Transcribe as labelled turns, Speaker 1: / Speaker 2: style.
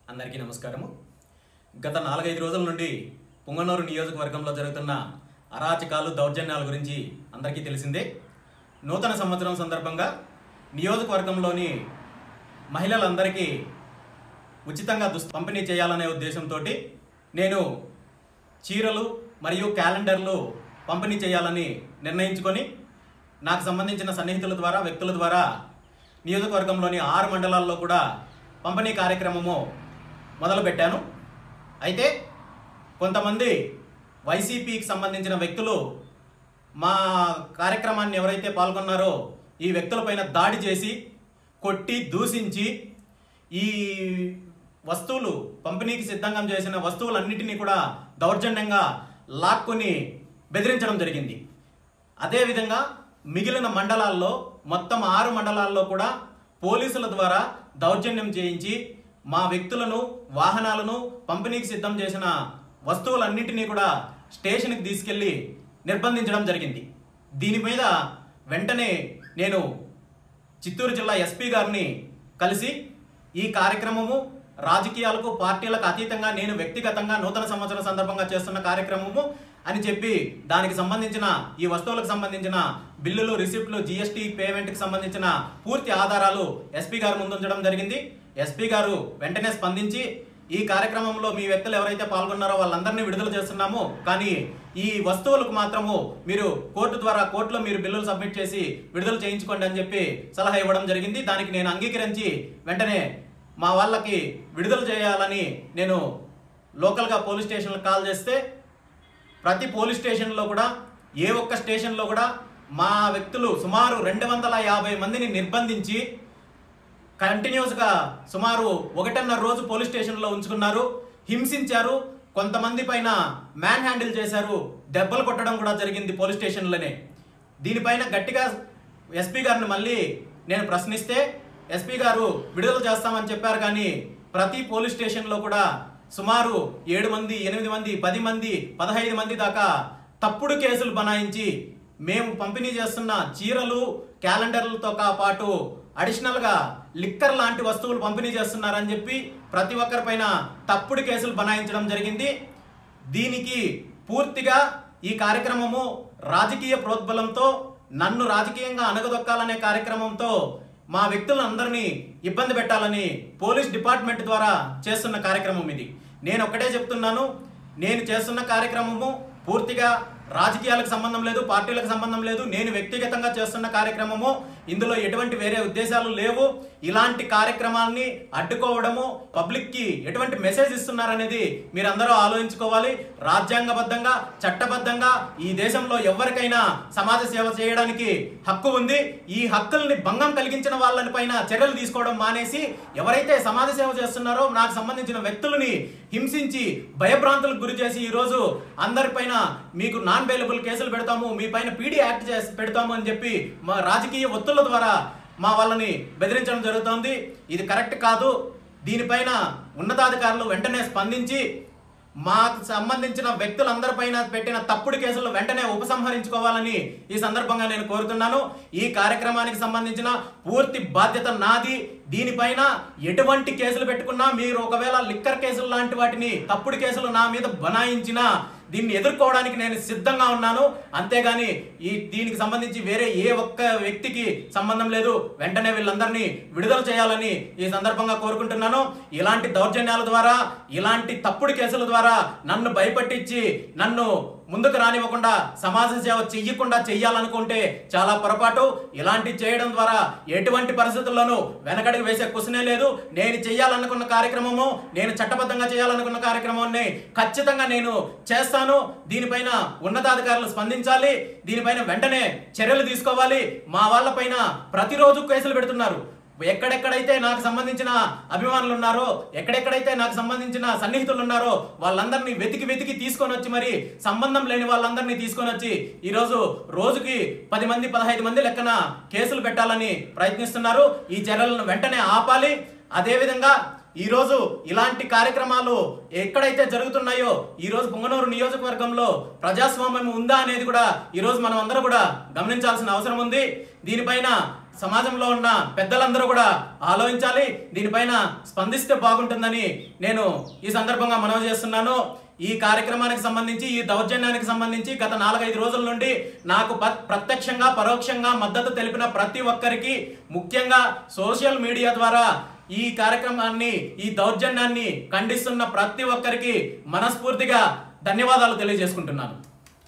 Speaker 1: అందరికీ నమస్కారము గత నాలుగైదు రోజుల నుండి పుంగనూరు నియోజకవర్గంలో జరుగుతున్న అరాచకాలు దౌర్జన్యాల గురించి అందరికీ తెలిసిందే నూతన సంవత్సరం సందర్భంగా నియోజకవర్గంలోని మహిళలందరికీ ఉచితంగా దుస్ పంపిణీ చేయాలనే ఉద్దేశంతో నేను చీరలు మరియు క్యాలెండర్లు పంపిణీ చేయాలని నిర్ణయించుకొని నాకు సంబంధించిన సన్నిహితుల ద్వారా వ్యక్తుల ద్వారా నియోజకవర్గంలోని ఆరు మండలాల్లో కూడా పంపిణీ కార్యక్రమము మొదలుపెట్టాను అయితే కొంతమంది వైసీపీకి సంబంధించిన వ్యక్తులు మా కార్యక్రమాన్ని ఎవరైతే పాల్గొన్నారో ఈ వ్యక్తులపైన దాడి చేసి కొట్టి దూషించి ఈ వస్తువులు పంపిణీకి సిద్ధంగా చేసిన వస్తువులన్నిటినీ కూడా దౌర్జన్యంగా లాక్కొని బెదిరించడం జరిగింది అదేవిధంగా మిగిలిన మండలాల్లో మొత్తం ఆరు మండలాల్లో కూడా పోలీసుల ద్వారా దౌర్జన్యం చేయించి మా వ్యక్తులను వాహనాలను పంపిణీకి సిద్ధం చేసిన వస్తువులన్నింటినీ కూడా స్టేషన్కి తీసుకెళ్లి నిర్బంధించడం జరిగింది దీని మీద వెంటనే నేను చిత్తూరు జిల్లా ఎస్పీ గారిని కలిసి ఈ కార్యక్రమము రాజకీయాలకు పార్టీలకు అతీతంగా నేను వ్యక్తిగతంగా నూతన సంవత్సరం సందర్భంగా చేస్తున్న కార్యక్రమము అని చెప్పి దానికి సంబంధించిన ఈ వస్తువులకు సంబంధించిన బిల్లులు రిసిప్ట్లు జిఎస్టీ పేమెంట్కి సంబంధించిన పూర్తి ఆధారాలు ఎస్పీ గారు ముందుంచడం జరిగింది ఎస్పీ గారు వెంటనే స్పందించి ఈ కార్యక్రమంలో మీ వ్యక్తులు ఎవరైతే పాల్గొన్నారో వాళ్ళందరినీ విడుదల చేస్తున్నాము కానీ ఈ వస్తువులకు మాత్రము మీరు కోర్టు ద్వారా కోర్టులో మీరు బిల్లులు సబ్మిట్ చేసి విడుదల చేయించుకోండి అని చెప్పి సలహా ఇవ్వడం జరిగింది దానికి నేను అంగీకరించి వెంటనే మా వాళ్ళకి విడుదల చేయాలని నేను లోకల్గా పోలీస్ స్టేషన్లకు కాల్ చేస్తే ప్రతి పోలీస్ స్టేషన్లో కూడా ఏ ఒక్క స్టేషన్లో కూడా మా వ్యక్తులు సుమారు రెండు వందల యాభై మందిని నిర్బంధించి కంటిన్యూస్గా సుమారు ఒకటిన్నర రోజు పోలీస్ స్టేషన్లో ఉంచుకున్నారు హింసించారు కొంతమంది పైన మ్యాన్ హ్యాండిల్ చేశారు దెబ్బలు కొట్టడం కూడా జరిగింది పోలీస్ స్టేషన్లోనే దీనిపైన గట్టిగా ఎస్పీ గారిని మళ్ళీ నేను ప్రశ్నిస్తే ఎస్పీ గారు విడుదల చేస్తామని చెప్పారు కానీ ప్రతి పోలీస్ స్టేషన్లో కూడా సుమారు ఏడు మంది ఎనిమిది మంది పది మంది పదహైదు మంది దాకా తప్పుడు కేసులు బనాయించి మేము పంపిణీ చేస్తున్న చీరలు క్యాలెండర్లతో కా పాటు అడిషనల్గా లిక్కర్ లాంటి వస్తువులు పంపిణీ చేస్తున్నారని చెప్పి ప్రతి ఒక్కరిపైన తప్పుడు కేసులు బనాయించడం జరిగింది దీనికి పూర్తిగా ఈ కార్యక్రమము రాజకీయ ప్రోద్బలంతో నన్ను రాజకీయంగా అణగదొక్కాలనే కార్యక్రమంతో మా వ్యక్తులందరినీ ఇబ్బంది పెట్టాలని పోలీస్ డిపార్ట్మెంట్ ద్వారా చేస్తున్న కార్యక్రమం ఇది నేను ఒక్కటే చెప్తున్నాను నేను చేస్తున్న కార్యక్రమము పూర్తిగా రాజకీయాలకు సంబంధం లేదు పార్టీలకు సంబంధం లేదు నేను వ్యక్తిగతంగా చేస్తున్న కార్యక్రమము ఇందులో ఎటువంటి వేరే ఉద్దేశాలు లేవు ఇలాంటి కార్యక్రమాల్ని అడ్డుకోవడము పబ్లిక్ కి ఎటువంటి మెసేజ్ ఇస్తున్నారనేది మీరందరూ ఆలోచించుకోవాలి రాజ్యాంగబద్ధంగా చట్టబద్ధంగా ఈ దేశంలో ఎవరికైనా సమాజ సేవ చేయడానికి హక్కు ఉంది ఈ హక్కుల్ని భంగం కలిగించిన వాళ్ళని పైన చర్యలు తీసుకోవడం మానేసి ఎవరైతే సమాజ సేవ చేస్తున్నారో నాకు సంబంధించిన వ్యక్తులని హింసించి భయభ్రాంతులకు గురి చేసి ఈ రోజు అందరిపైన మీకు నాన్ బెయిలబుల్ కేసులు పెడతాము మీ పైన పీడీ యాక్ట్ చేసి పెడతాము అని చెప్పి మా రాజకీయ ఒత్తుల ద్వారా మా వాళ్ళని బెదిరించడం జరుగుతోంది ఇది కరెక్ట్ కాదు దీనిపైన ఉన్నతాధికారులు వెంటనే స్పందించి మాకు సంబంధించిన వ్యక్తులందరిపైన పెట్టిన తప్పుడు కేసులు వెంటనే ఉపసంహరించుకోవాలని ఈ సందర్భంగా నేను కోరుతున్నాను ఈ కార్యక్రమానికి సంబంధించిన పూర్తి బాధ్యత నాది దీనిపైన ఎటువంటి కేసులు పెట్టుకున్నా మీరు ఒకవేళ లిక్కర్ కేసులు లాంటి వాటిని తప్పుడు కేసులు నా మీద బనాయించినా దీన్ని ఎదుర్కోవడానికి నేను సిద్ధంగా ఉన్నాను అంతేగాని ఈ దీనికి సంబంధించి వేరే ఏ ఒక్క వ్యక్తికి సంబంధం లేదు వెంటనే వీళ్ళందరినీ విడుదల చేయాలని ఈ సందర్భంగా కోరుకుంటున్నాను ఇలాంటి దౌర్జన్యాల ద్వారా ఇలాంటి తప్పుడు కేసుల ద్వారా నన్ను భయపట్టించి నన్ను ముందుకు రానివ్వకుండా సమాజ సేవ చెయ్యకుండా చెయ్యాలనుకుంటే చాలా పొరపాటు ఇలాంటి చేయడం ద్వారా ఎటువంటి పరిస్థితుల్లోనూ వెనకడికి వేసే కుసనే లేదు నేను చెయ్యాలనుకున్న కార్యక్రమము నేను చట్టబద్ధంగా చేయాలనుకున్న కార్యక్రమాన్ని ఖచ్చితంగా నేను చేస్తాను దీనిపైన ఉన్నతాధికారులు స్పందించాలి దీనిపైన వెంటనే చర్యలు తీసుకోవాలి మా వాళ్ళపైన ప్రతిరోజు కేసులు పెడుతున్నారు ఎక్కడెక్కడైతే నాకు సంబంధించిన అభిమానులు ఉన్నారో ఎక్కడెక్కడైతే నాకు సంబంధించిన సన్నిహితులు ఉన్నారో వాళ్ళందరినీ వెతికి వెతికి తీసుకొని వచ్చి మరి సంబంధం లేని వాళ్ళందరినీ తీసుకొని వచ్చి ఈరోజు రోజుకి పది మంది పదహైదు మంది లెక్కన కేసులు పెట్టాలని ప్రయత్నిస్తున్నారు ఈ చర్యలను వెంటనే ఆపాలి అదేవిధంగా ఈ రోజు ఇలాంటి కార్యక్రమాలు ఎక్కడైతే జరుగుతున్నాయో ఈ రోజు పుంగనూరు నియోజకవర్గంలో ప్రజాస్వామ్యం ఉందా అనేది కూడా ఈ రోజు మనం అందరూ కూడా గమనించాల్సిన అవసరం ఉంది దీనిపైన సమాజంలో ఉన్న పెద్దలందరూ కూడా ఆలోచించాలి దీనిపైన స్పందిస్తే బాగుంటుందని నేను ఈ సందర్భంగా మనవి చేస్తున్నాను ఈ కార్యక్రమానికి సంబంధించి ఈ దౌర్జన్యానికి సంబంధించి గత నాలుగైదు రోజుల నుండి నాకు ప- ప్రత్యక్షంగా పరోక్షంగా మద్దతు తెలిపిన ప్రతి ఒక్కరికి ముఖ్యంగా సోషల్ మీడియా ద్వారా ఈ కార్యక్రమాన్ని ఈ దౌర్జన్యాన్ని ఖండిస్తున్న ప్రతి ఒక్కరికి మనస్ఫూర్తిగా ధన్యవాదాలు తెలియజేసుకుంటున్నాను